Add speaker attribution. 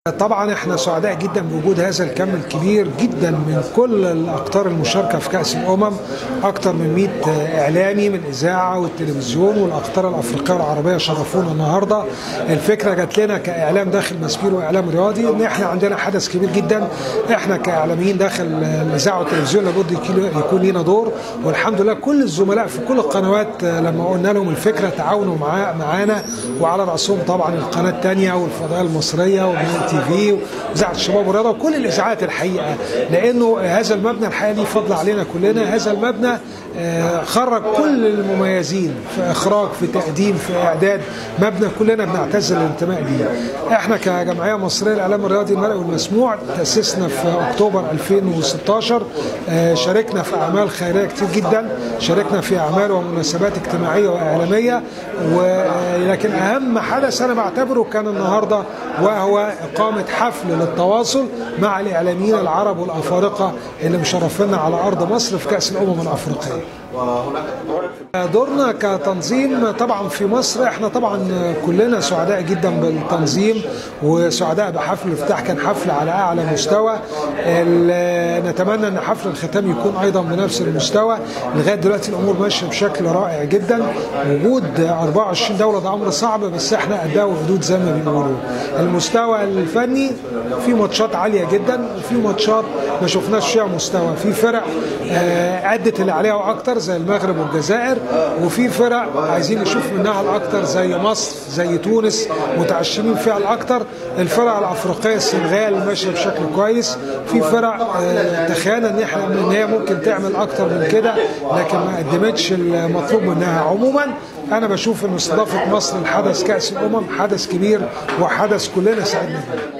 Speaker 1: طبعا احنا سعداء جدا بوجود هذا الكم الكبير جدا من كل الاقطار المشاركه في كاس الامم اكثر من 100 اعلامي من الاذاعه والتلفزيون والاقطار الافريقيه والعربيه شرفونا النهارده الفكره جات لنا كاعلام داخل مسبير واعلام رياضي ان احنا عندنا حدث كبير جدا احنا كاعلاميين داخل الاذاعه والتلفزيون لابد يكون لينا دور والحمد لله كل الزملاء في كل القنوات لما قلنا لهم الفكره تعاونوا معانا وعلى راسهم طبعا القناه الثانيه والفضائيه المصريه وبي تي في واذاعه الشباب والرياضه وكل الاذاعات الحقيقه لانه هذا المبنى الحقيقه ليه فضل علينا كلنا هذا المبنى خرج كل المميزين في اخراج في تقديم في اعداد مبنى كلنا بنعتز الانتماء ليه احنا كجمعيه مصريه للاعلام الرياضي المرئي والمسموع تاسسنا في اكتوبر 2016 شاركنا في اعمال خيريه كتير جدا شاركنا في اعمال ومناسبات اجتماعيه واعلاميه ولكن اهم حدث انا بعتبره كان النهارده وهو اقامه حفل للتواصل مع الاعلاميين العرب والافارقه اللي مشرفينا على ارض مصر في كاس الامم الافريقيه دورنا كتنظيم طبعا في مصر احنا طبعا كلنا سعداء جدا بالتنظيم وسعداء بحفل الافتتاح كان حفل على اعلى مستوى نتمنى ان حفل الختام يكون ايضا بنفس المستوى لغايه دلوقتي الامور ماشيه بشكل رائع جدا وجود 24 دوله ده امر صعب بس احنا اداء وحدود زي ما بيقولوا المستوى الفني في ماتشات عاليه جدا وفي ماتشات ما شفناش فيها مستوى في فرق ادت اللي عليها واكتر زي المغرب والجزائر وفي فرق عايزين نشوف منها الاكتر زي مصر زي تونس متعشمين فيها الاكتر الفرق الافريقيه السنغال ماشيه بشكل كويس في فرق تخيلنا ان احنا ان هي ممكن تعمل اكتر من كده لكن ما قدمتش المطلوب منها عموما انا بشوف ان استضافه مصر لحدث كاس الامم حدث كبير وحدث كلنا سعدنا بيه